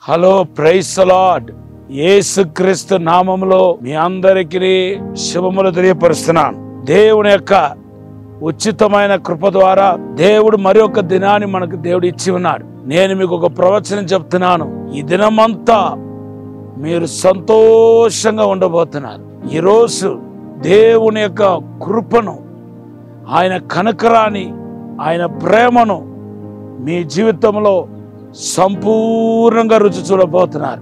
hello price lord యేసుక్రీస్తు నామములో మీ అందరికీ శుభములు తెలియపరుస్తున్నాను దేవుని యొక్క ఉచితమైన కృప ద్వారా దేవుడు మరి ఒక దినాన్ని మనకు దేవుడు ఇచ్చి ఉన్నాడు నేను మీకు ఒక ప్రవచనం చెప్తున్నాను ఈ దినమంతా మీరు సంతోషంగా ఉండబోతున్నారు ఈరోజు దేవుని యొక్క కృపను ఆయన కనకరాన్ని ఆయన ప్రేమను మీ జీవితంలో సంపూర్ణంగా రుచి చూడబోతున్నారు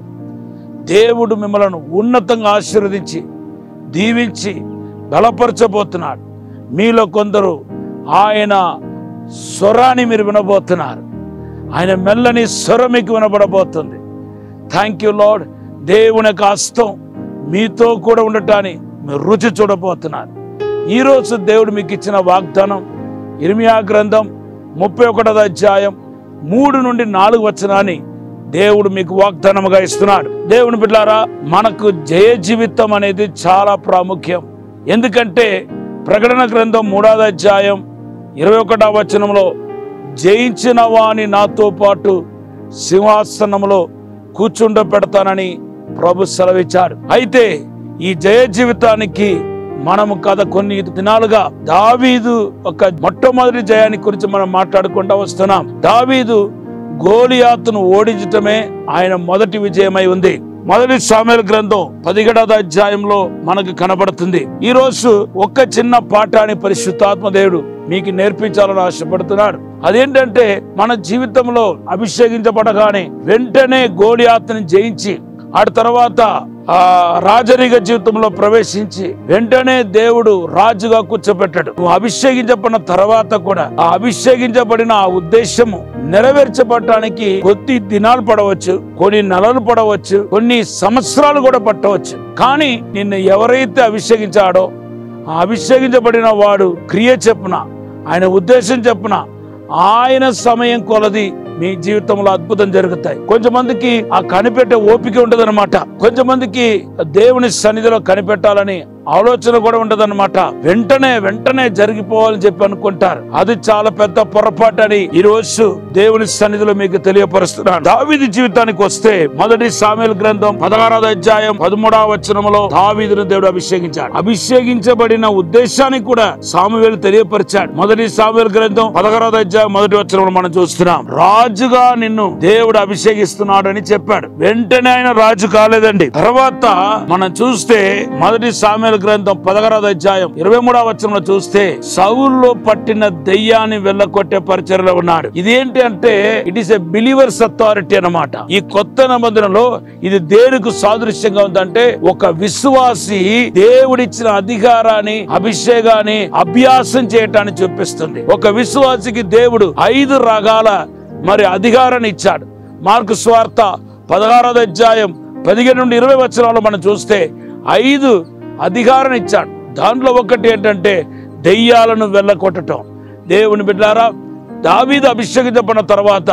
దేవుడు మిమ్మల్ని ఉన్నతంగా ఆశీర్వదించి దీవించి బలపరచబోతున్నాడు మీలో కొందరు ఆయన స్వరాన్ని మీరు వినబోతున్నారు ఆయన మెల్లని స్వరం మీకు వినబడబోతుంది థ్యాంక్ యూ లార్డ్ దేవుని యొక్క హస్తం మీతో కూడా ఉండటాన్ని మీరు రుచి చూడబోతున్నారు ఈరోజు దేవుడు మీకు ఇచ్చిన వాగ్దానం ఇర్మియా గ్రంథం ముప్పై ఒకటవ అధ్యాయం మూడు నుండి నాలుగు వచనాన్ని దేవుడు మీకు వాగ్దానముగా ఇస్తున్నాడు దేవుని బిడ్డారా మనకు జయ జీవితం అనేది చాలా ప్రాముఖ్యం ఎందుకంటే ప్రకటన గ్రంథం మూడవ అధ్యాయం ఇరవై ఒకటవ వచనంలో జయించిన వాని నాతో పాటు సింహాసనంలో కూర్చుండ పెడతానని ప్రభు సెలవిచ్చాడు అయితే ఈ జయ జీవితానికి మనము కథ కొన్ని దినాలుగా దావీదు ఒక మొట్టమొదటి జయాన్ని గురించి మనం మాట్లాడుకుంటూ వస్తున్నాం దావీదు గోలియాతును ఓడించటమే ఆయన మొదటి విజయమై ఉంది మొదటి సామెల గ్రంథం పదిహేడవ అధ్యాయంలో మనకు కనబడుతుంది ఈ రోజు ఒక్క చిన్న పాఠాన్ని పరిశుద్ధాత్మ దేవుడు మీకు నేర్పించాలని ఆశపడుతున్నాడు అదేంటంటే మన జీవితంలో అభిషేకించబడగానే వెంటనే గోలియాతుని జయించి ఆ తర్వాత ఆ రాజరిక జీవితంలో ప్రవేశించి వెంటనే దేవుడు రాజుగా కూర్చోబెట్టాడు నువ్వు అభిషేకించబడిన తర్వాత కూడా ఆ అభిషేకించబడిన ఆ ఉద్దేశము నెరవేర్చబడటానికి కొద్ది దినాలు పడవచ్చు కొన్ని నెలలు పడవచ్చు కొన్ని సంవత్సరాలు కూడా పట్టవచ్చు కానీ నిన్ను ఎవరైతే అభిషేకించాడో ఆ అభిషేకించబడిన వాడు క్రియ చెప్పున ఆయన ఉద్దేశం చెప్పున ఆయన సమయం కొలది మీ జీవితంలో అద్భుతం జరుగుతాయి కొంతమందికి ఆ కనిపెట్టే ఓపిక ఉండదన్నమాట కొంతమందికి దేవుని సన్నిధిలో కనిపెట్టాలని ఆలోచన కూడా ఉండదన్నమాట వెంటనే వెంటనే జరిగిపోవాలని చెప్పి అనుకుంటారు అది చాలా పెద్ద పొరపాటు అని ఈ రోజు దేవుని సన్నిధిలో మీకు తెలియపరుస్తున్నాను దావీదు జీవితానికి వస్తే మొదటి సామెల గ్రంథం పదహారవ అధ్యాయం పదమూడవ వచనములో దావీదును దేవుడు అభిషేకించాడు అభిషేకించబడిన ఉద్దేశాన్ని కూడా సామువేలు తెలియపరిచాడు మొదటి సామువేల గ్రంథం పదహారవ అధ్యాయం మొదటి వచనంలో మనం చూస్తున్నాం రాజుగా నిన్ను దేవుడు అభిషేకిస్తున్నాడు అని చెప్పాడు వెంటనే ఆయన రాజు కాలేదండి తర్వాత మనం చూస్తే మొదటి సామెల గ్రంథం పదహారవ అధ్యాయం ఇరవై మూడవ వచనంలో చూస్తే సౌల్లో పట్టిన దెయ్యాన్ని వెళ్ళకొట్టే పరిచయలో ఉన్నాడు ఇదేంటి అంటే it is a believers authority అన్నమాట ఈ కొత్త నిబంధనలో ఇది దేనికి సాదృశ్యంగా ఉందంటే ఒక విశ్వాసి దేవుడిచ్చిన అధికారాన్ని అభిషేకాన్ని అభ్యాసం చేయటాన్ని చూపిస్తుంది ఒక విశ్వాసికి దేవుడు ఐదు రకాల మరి అధికారాన్ని ఇచ్చాడు మార్కు స్వార్త పదహారవ అధ్యాయం పదిహేను నుండి ఇరవై వచనాలు మనం చూస్తే ఐదు అధికారం ఇచ్చాడు దాంట్లో ఒకటి ఏంటంటే దెయ్యాలను వెళ్ళకొట్టటం దేవుని బిడ్డారా దావీదు అభిషేకించబడిన తర్వాత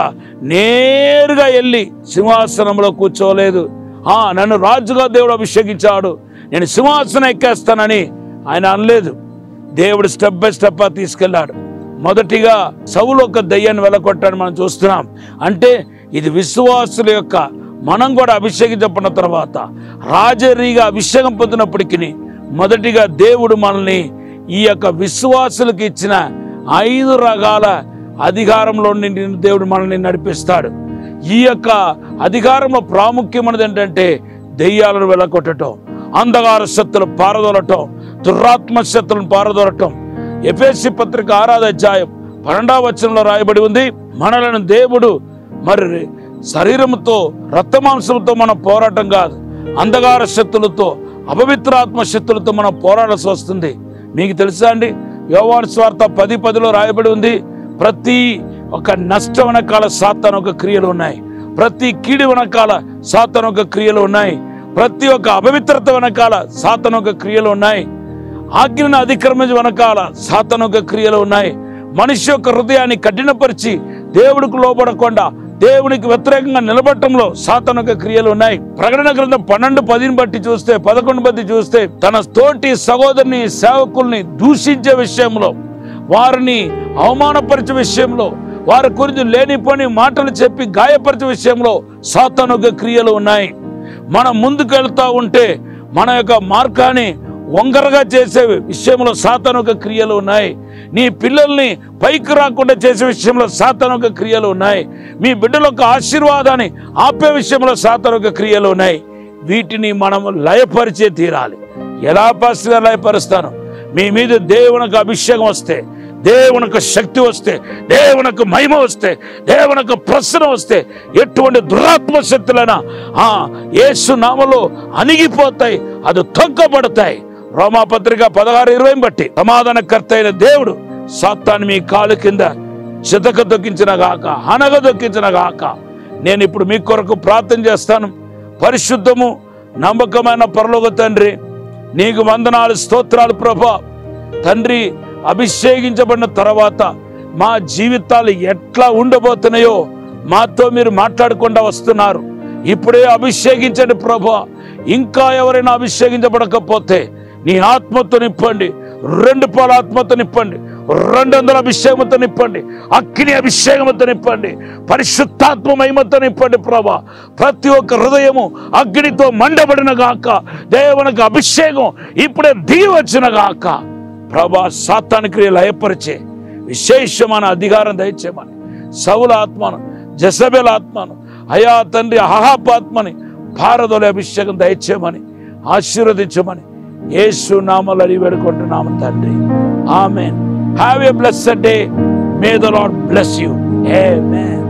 నేరుగా వెళ్ళి సింహాసనంలో కూర్చోలేదు ఆ నన్ను రాజుగా దేవుడు అభిషేకించాడు నేను సింహాసనం ఎక్కేస్తానని ఆయన అనలేదు దేవుడు స్టెప్ బై స్టెప్ తీసుకెళ్ళాడు మొదటిగా సౌలు ఒక దయ్యాన్ని వెళ్ళకొట్టాడు మనం చూస్తున్నాం అంటే ఇది విశ్వాసుల యొక్క మనం కూడా అభిషేకించబడిన తర్వాత రాజరీగా అభిషేకం పొందినప్పటికీ మొదటిగా దేవుడు మనల్ని ఈ యొక్క విశ్వాసులకు ఇచ్చిన ఐదు రకాల అధికారంలో నుండి దేవుడు మనల్ని నడిపిస్తాడు ఈ యొక్క అధికారంలో ప్రాముఖ్యమైనది ఏంటంటే దెయ్యాలను వెళ్ళకొట్టడం అంధకార శక్తులు పారదోలటం దురాత్మ శక్తులను పారదోలటం ఎఫ్ఎస్సి పత్రిక ఆరాధ అధ్యాయం పన్నెండవ వచనంలో రాయబడి ఉంది మనలను దేవుడు మరి శరీరంతో రక్తమాంసంతో మనం పోరాటం కాదు అంధకార శక్తులతో అపవిత్రాత్మ శక్తులతో మనం పోరాడాల్సి వస్తుంది మీకు తెలుసా అండి యోవాన్ స్వార్థ పది పదిలో రాయబడి ఉంది ప్రతి ఒక నష్టం వెనకాల సాతాను ఒక క్రియలు ఉన్నాయి ప్రతి కీడి వెనకాల సాతాను ఒక క్రియలు ఉన్నాయి ప్రతి ఒక్క అపవిత్రత వెనకాల సాతాను ఒక క్రియలు ఉన్నాయి ఆజ్ఞను అతిక్రమించి వెనకాల సాతాను ఒక క్రియలు ఉన్నాయి మనిషి యొక్క హృదయాన్ని కఠినపరిచి దేవుడికి లోబడకుండా దేవునికి వ్యతిరేకంగా నిలబడటంలో సాతనక క్రియలు ఉన్నాయి ప్రకటన గ్రంథం పన్నెండు పదిని బట్టి చూస్తే పదకొండు బట్టి చూస్తే తన తోటి సహోదరుని సేవకుల్ని దూషించే విషయంలో వారిని అవమానపరిచే విషయంలో వారి గురించి లేనిపోని మాటలు చెప్పి గాయపరిచే విషయంలో సాతానుక క్రియలు ఉన్నాయి మనం ముందుకు వెళ్తా ఉంటే మన యొక్క మార్గాన్ని వంకరగా చేసే విషయంలో సాతానుక క్రియలు ఉన్నాయి నీ పిల్లల్ని పైకి రాకుండా చేసే విషయంలో సాతానుక క్రియలు ఉన్నాయి మీ బిడ్డల యొక్క ఆశీర్వాదాన్ని ఆపే విషయంలో సాతానుక క్రియలు ఉన్నాయి వీటిని మనం లయపరిచే తీరాలి ఎలా పాస్టర్ గారు లయపరుస్తాను మీ మీద దేవునికి అభిషేకం వస్తే దేవునికి శక్తి వస్తే దేవునికి మహిమ వస్తే దేవునికి ప్రశ్న వస్తే ఎటువంటి దురాత్మ శక్తులైనా ఆ యేసు నామలో అణిగిపోతాయి అది తొక్కబడతాయి రోమాపత్రిక పదహారు ఇరవై బట్టి సమాధానకర్త అయిన దేవుడు సాత్తాన్ని మీ కాలు కింద చితక దొక్కించిన గాక హనగ దొక్కించిన గాక నేను ఇప్పుడు మీ కొరకు ప్రార్థన చేస్తాను పరిశుద్ధము నమ్మకమైన పరలోక తండ్రి నీకు వందనాలు స్తోత్రాలు ప్రభా తండ్రి అభిషేకించబడిన తర్వాత మా జీవితాలు ఎట్లా ఉండబోతున్నాయో మాతో మీరు మాట్లాడకుండా వస్తున్నారు ఇప్పుడే అభిషేకించండి ప్రభా ఇంకా ఎవరైనా అభిషేకించబడకపోతే నీ ఆత్మతో నింపండి రెండు పాల ఆత్మతో నింపండి రెండు వందల అభిషేకంతో నింపండి అగ్ని అభిషేకంతో నింపండి పరిశుద్ధాత్మ మహిమతో నింపండి ప్రభా ప్రతి ఒక్క హృదయము అగ్నితో మండబడిన గాక దేవునికి అభిషేకం ఇప్పుడే దిగి వచ్చిన గాక ప్రభా సాతాని క్రియలు లయపరిచే విశేషమైన అధికారం దయచేయమని సౌల ఆత్మను జసబెల ఆత్మను అయా తండ్రి అహాపాత్మని భారతోల అభిషేకం దయచేయమని ఆశీర్వదించమని యేసు నామలు అడిగి వేడుకుంటున్నాము తండ్రి amen have a blessed day may the lord bless you amen